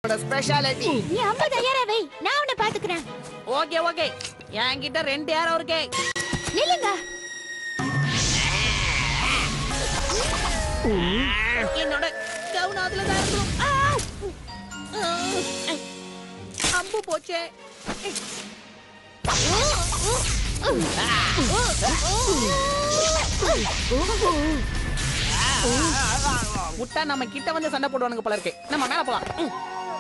என்னோட ஸ்பெஷாலிட்டி நீ அம்பு தயாரா வை நான் உன்னை பாத்துக்கிறேன் ஓகே ஓகே என்கிட்ட ரெண்டு யாரோ இருக்கே நில்லுங்க என்னோட கவுன் அதுல தான் இருக்கும் ஆ! ஆ! அம்பு போச்சே முட்டா நம்ம கிட்ட வந்து சண்டை போடுவானுங்க போல இருக்கு நம்ம மேல போலாம் ம்.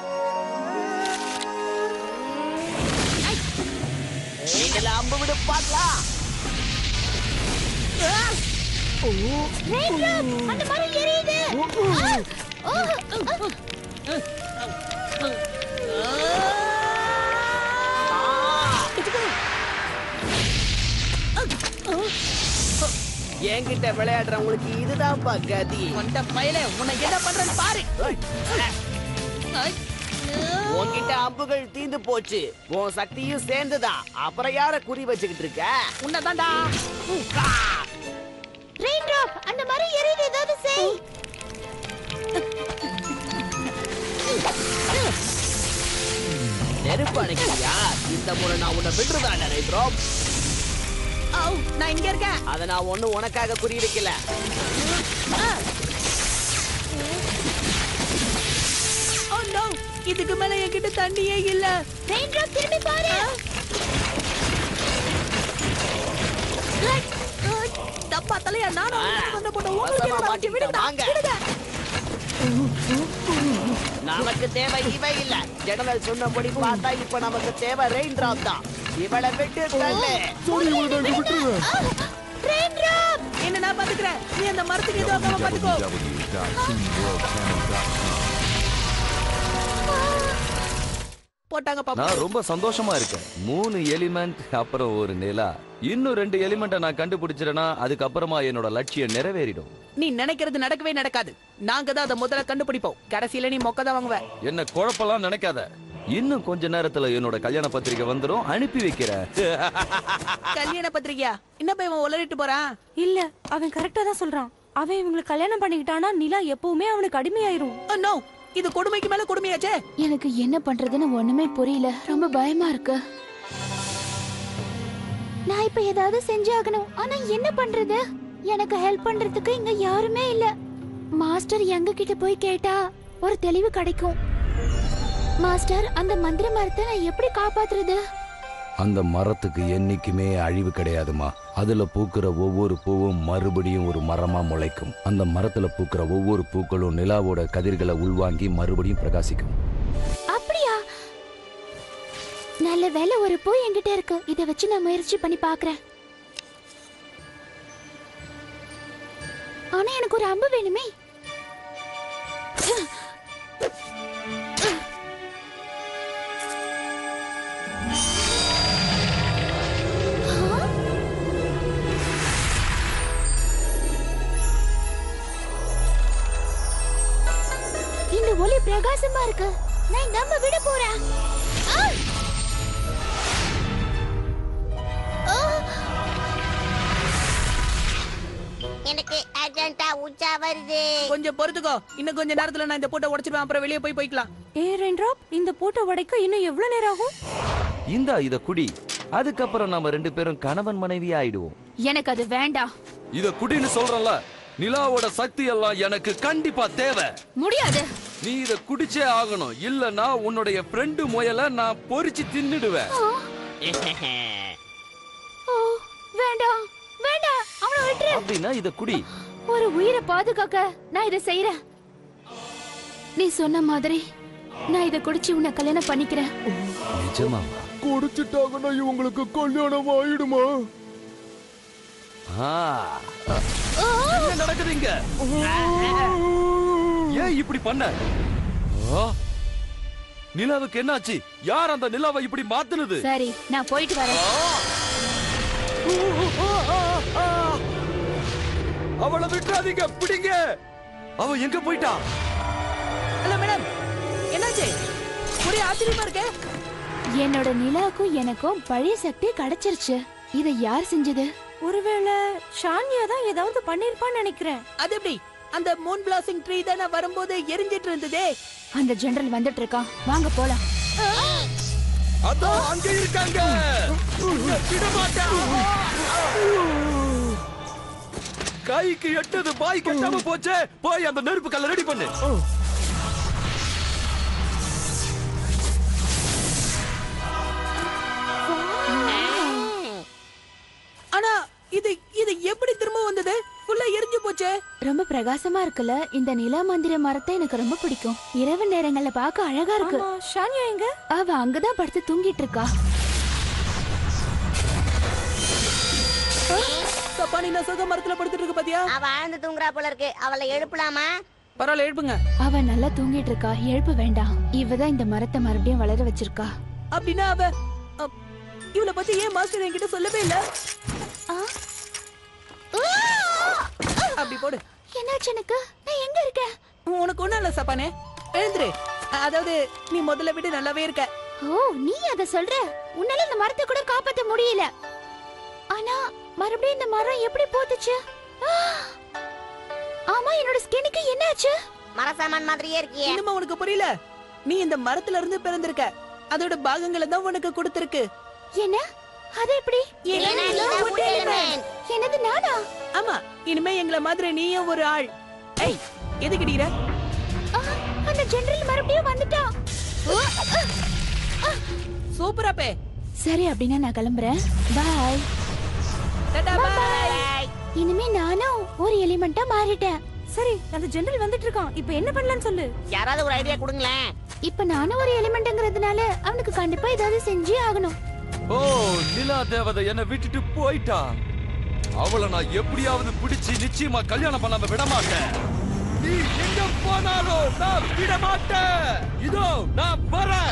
இதுல அம்பு விடு பாக்கலாம் ரெயின் ட்ராப் அந்த மரம் எரியுது ஆ! ஓ! என்கிட்ட விளையாடுறவங்களுக்கு இதுதான்ப்பா கதி கொண்ட பயலே உன்னை என்ன பண்றேன்னு பாரு ஐ. உன்கிட்ட அம்புகள் தீந்து போச்சு உன் சக்தியும் சேர்ந்துதான் அப்புறம் யார குறி வச்சுக்கிட்டு இருக்க உன்னதான்டா ரெயின் ட்ராப் அந்த மரம் எரியுது ஏதாவது செய் நெருப்பு அணைக்கிறியா இந்த முறை நான் உன்னை விட்டுறதா நினைக்கிறோம் ஔ, நான் இங்க இருக்கேன் அதை நான் ஒண்ணும் உனக்காக குறி வைக்கல ஓ நோ இதுக்கு மேல என்கிட்ட தண்ணியே இல்ல ரெயின் ட்ராப் திரும்பி பாரு தப்பா தலையா நானும் ஆ, உனக்கு சண்டை போட்ட வசமா உங்களுக்கு மாட்டிக்கிட்ட, விடுடா வாங்க. விடுங்க நமக்கு தேவை இவை இல்ல ஜெனரல் சொன்னபடி பார்த்தா இப்ப நமக்கு தேவை ரெயின் டிராப் தான் இவளை விட்டு தள்ளு ரெயின் ட்ராப் என்ன நான் பாத்துக்கிறேன் நீ அந்த மரத்துக்கு எதுவும் ஆகாம பாத்துக்கோ போட்டாங்க பாப்பா நான் ரொம்ப சந்தோஷமா இருக்கேன் மூணு எலிமெண்ட் அப்புறம் ஒரு நிலா இன்னும் ரெண்டு எலிமெண்ட்டை நான் கண்டுபிடிச்சிட்டேன்னா அதுக்கப்புறமா என்னோட லட்சியம் நிறைவேறிடும் நீ நினைக்கிறது நடக்கவே நடக்காது நாங்க தான் அதை முதல்ல கண்டுபிடிப்போம் கடைசியில நீ மொக்க தான் வாங்குவ என்ன குழப்பலாம் நினைக்காத இன்னும் கொஞ்ச நேரத்துல என்னோட கல்யாண பத்திரிக்கை வந்துரும் அனுப்பி வைக்கிறேன் கல்யாண பத்திரிக்கையா என்ன போய் இவன் உளறிட்டு போறான் இல்ல அவன் கரெக்டா தான் சொல்றான் அவன் இவங்களை கல்யாணம் பண்ணிக்கிட்டானா நிலா எப்பவுமே அவனுக்கு அடிமையாயிரும் நோ இது கொடுமைக்கு மேல கொடுமையாச்சே எனக்கு என்ன பண்றதுன்னு ஒண்ணுமே புரியல ரொம்ப பயமா இருக்கு நான் இப்ப ஏதாவது செஞ்சாகணும் ஆனா என்ன பண்றது எனக்கு ஹெல்ப் பண்றதுக்கு இங்க யாருமே இல்ல மாஸ்டர் எங்க கிட்ட போய் கேட்டா ஒரு தெளிவு கிடைக்கும் மாஸ்டர் அந்த மந்திர மரத்தை நான் எப்படி காப்பாத்துறது அந்த மரத்துக்கு என்னைக்குமே அழிவு கிடையாதுமா அதுல பூக்கிற ஒவ்வொரு பூவும் மறுபடியும் ஒரு மரமா முளைக்கும் அந்த மரத்துல பூக்கிற ஒவ்வொரு பூக்களும் நிலாவோட கதிர்களை உள்வாங்கி மறுபடியும் பிரகாசிக்கும் அப்படியா நல்ல வேலை ஒரு பூ என்கிட்ட இருக்கு இத வச்சு நான் முயற்சி பண்ணி பாக்குறேன் ஆனா எனக்கு ஒரு அம்பு வேணுமே இந்த ஒளி பிரகாசமா இருக்கு நான் இந்த அம்பை விட போறேன் ஆ! ஆ! எனக்கு அர்ஜென்ட்டா உச்சா வருது கொஞ்சம் பொறுத்துக்கோ இன்னும் கொஞ்ச நேரத்துல நான் இந்த பூட்டை உடைச்சிருவேன் அப்புறம் வெளியே போய் போய்க்கலாம் ஏ ரெயின்ட்ராப் இந்த பூட்டை உடைக்க இன்னும் எவ்வளவு நேரம் ஆகும் இந்தா இத குடி அதுக்கப்புறம் நாம ரெண்டு பேரும் கணவன் மனைவி ஆயிடுவோம் எனக்கு அது வேண்டாம் இத குடின்னு சொல்றல நிலாவோட சக்தி எல்லாம் எனக்கு கண்டிப்பா தேவை முடியாது நீ இத குடிச்சே ஆகணும் இல்லனா உன்னுடைய ஃப்ரெண்டு முயல நான் பொரிச்சு தின்னுடுவேன் ஓ வேண்டாம் வேண்டாம் அவனை விட்டுரு அப்படின்னா இத குடி ஒரு உயிரை பாதுகாக்க நான் இதை செய்யறேன் நீ சொன்ன மாதிரி நான் இதை குடிச்சு உன்னை கல்யாணம் பண்ணிக்கிறேன் நிஜமாவா குடிச்சிட்டாங்கன்னா இவங்களுக்கு கல்யாணம் ஆயிடுமா ஆ. என்ன நடக்குது இங்க ஏன் இப்படி பண்ண ஆ? நிலாவுக்கு என்னாச்சு யார் அந்த நிலாவை இப்படி மாத்துனது சரி நான் போயிட்டு வரேன் அவளை விட்டுறாதீங்க பிடிங்க அவ எங்க போயிட்டா ஹலோ மேடம் என்னாச்சு ஒரே ஆச்சரியமா இருக்கே என்னோட நிலாவுக்கும் எனக்கும் பழைய சக்தி கிடைச்சிருச்சு இதை யார் செஞ்சது ஒருவேளை ஷான்யா தான் ஏதாவது பண்ணிருப்பான்னு நினைக்கிறேன் அது எப்படி அந்த மூன் பிளாசிங் ட்ரீ தானே வரும்போது எரிஞ்சிட்டு இருந்ததே அந்த ஜெனரல் வந்துட்டு இருக்கான் வாங்க போலாம் அதோ அங்க இருக்காங்க விட மாட்டேன் கைக்கு எட்டது பாய் கட்டாம போச்சே போய் அந்த நெருப்பு கல்ல ரெடி பண்ணு ஆனா இது இது எப்படி திரும்ப வந்தது ஃபுல்லா எரிஞ்சு போச்சே ரொம்ப பிரகாசமா இருக்குல்ல இந்த நிலா மந்திர மரத்தை எனக்கு ரொம்ப பிடிக்கும் இரவு நேரங்கள்ல பார்க்க அழகா இருக்கு ஆமா ஷானியா எங்க அவ அங்கதான் படுத்து தூங்கிட்டு இருக்கா சப்பானி நான் சுக மரத்துல படுத்துட்டு இருக்கு பாத்தியா அவ ஆழ்ந்து தூங்குறா போல இருக்கு அவளை எழுப்பலாமா பரவாயில்ல எழுப்புங்க அவ நல்லா தூங்கிட்டு இருக்கா எழுப்ப வேண்டாம் இவதான் இந்த மரத்தை மறுபடியும் வளர வச்சிருக்கா அப்படின்னா அவ அப், இவளை பத்தி ஏன் மாஸ்டர் என்கிட்ட சொல்லவே இல்ல அப்படி போடு என்னாச்சு எனக்கு நான் எங்க இருக்கேன் உனக்கு ஒண்ணும் இல்ல சப்பானே எழுந்துரு அதாவது நீ முதல்ல விட நல்லாவே இருக்க ஓ நீ அத சொல்ற உன்னால இந்த மரத்தை கூட காப்பாத்த முடியல ஆனா மறுபடியும் இந்த மரம் எப்படி போத்துச்சு ஆ! ஆமா என்னோட ஸ்கின்னுக்கு என்னாச்சு மரசாமான் மாதிரியே இருக்கியே இன்னுமா உனக்கு புரியல நீ இந்த மரத்துல இருந்து பிறந்திருக்க அதோட பாகங்களை தான் உனக்கு கொடுத்திருக்கு என்ன அது எப்படி ஏன்னா நீதான் wood element. என்னது நானா ஆமா இனிமே எங்களை மாதிரி நீயும் ஒரு ஆள் ஏய் எதுக்கு அடிக்கிற ஆ, அந்த ஜெனரல் மறுபடியும் வந்துட்டான் ஆ, ஆ, ஆ. சூப்பரா பே சரி அப்படின்னா நான் கிளம்புறேன் பாய் டாடா பை இனிமே நானும் ஒரு எலிமெண்டா மாறிட்டேன் சரி அந்த ஜெனரல் வந்துட்டு இருக்கான் இப்போ என்ன பண்ணலாம்னு சொல்லு யாராவது ஒரு ஐடியா கொடுங்களேன் இப்ப நானும் ஒரு எலிமெண்ட்ங்கிறதுனால அவனுக்கு கண்டிப்பா ஏதாவது செஞ்சே ஆகணும் ஓ நிலா தேவதை என்ன விட்டுட்டு போயிட்டா அவளை நான் எப்படியாவது பிடிச்சு நிச்சயமா கல்யாணம் பண்ணாம விட மாட்டேன் நீ எங்க போனாலும் நான் விட மாட்டேன் இதோ நான் வரேன்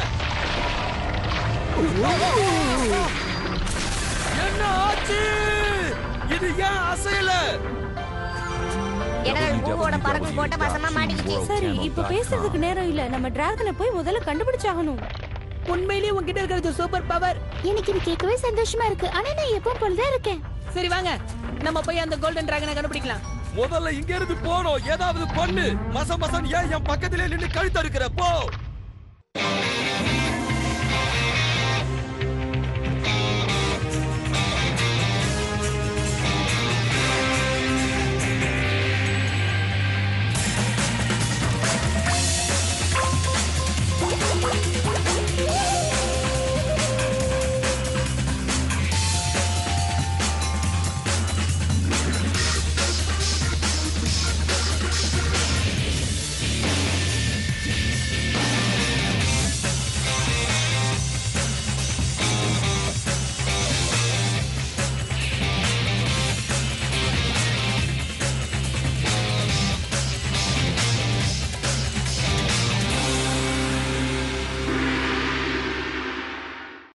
என்ன ஆச்சு இது ஏன் அசையல ஜெனரல் பூவோட பறக்கும் கோட்டை வசமா மாட்டிக்கிச்சு சரி இப்போ பேசுறதுக்கு நேரம் இல்ல நம்ம டிராகனை போய் முதல்ல கண்டுபிடிச்சாகணும் உண்மையிலேயே உன்கிட்ட இருக்கிறது சூப்பர் பவர் எனக்கு இது கேட்கவே சந்தோஷமா இருக்கு ஆனா நான் எப்பவும் போலதான் இருக்கேன் சரி வாங்க நம்ம போய் அந்த கோல்டன் டிராகனை கண்டுபிடிக்கலாம் முதல்ல இங்க இருந்து போனோம் ஏதாவது பண்ணு மச மசன் ஏன் என் பக்கத்திலே நின்னு கழுத்த இருக்கிற போ